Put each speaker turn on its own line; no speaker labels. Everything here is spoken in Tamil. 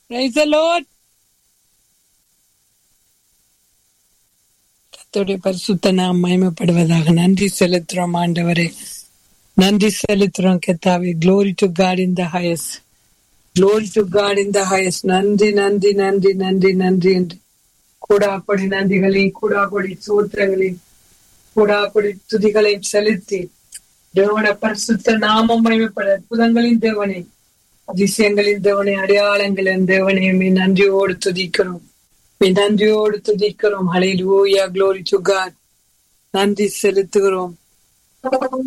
Praise the Lord. கர்த்தருடைய பரிசுத்த நாம் மகிமைப்படுவதாக நன்றி செலுத்துறோம் ஆண்டவரே நன்றி செலுத்துறோம் கத்தாவே glory to God in the highest glory to God in the highest நன்றி நன்றி நன்றி நன்றி நன்றி என்று கூடாப்படி நன்றிகளையும் கூடாப்படி சூத்திரங்களையும் கூடாப்படி துதிகளையும் செலுத்தி தேவன பரிசுத்த நாமம் மகிமைப்பட அற்புதங்களின் தேவனே அதிசயங்களின் தேவனே அடையாளங்களின் தேவனே மீ நன்றியோடு துதிக்கிறோம் மீ நன்றியோடு துதிக்கிறோம் ஹalleluya glory to God நன்றி செலுத்துகிறோம்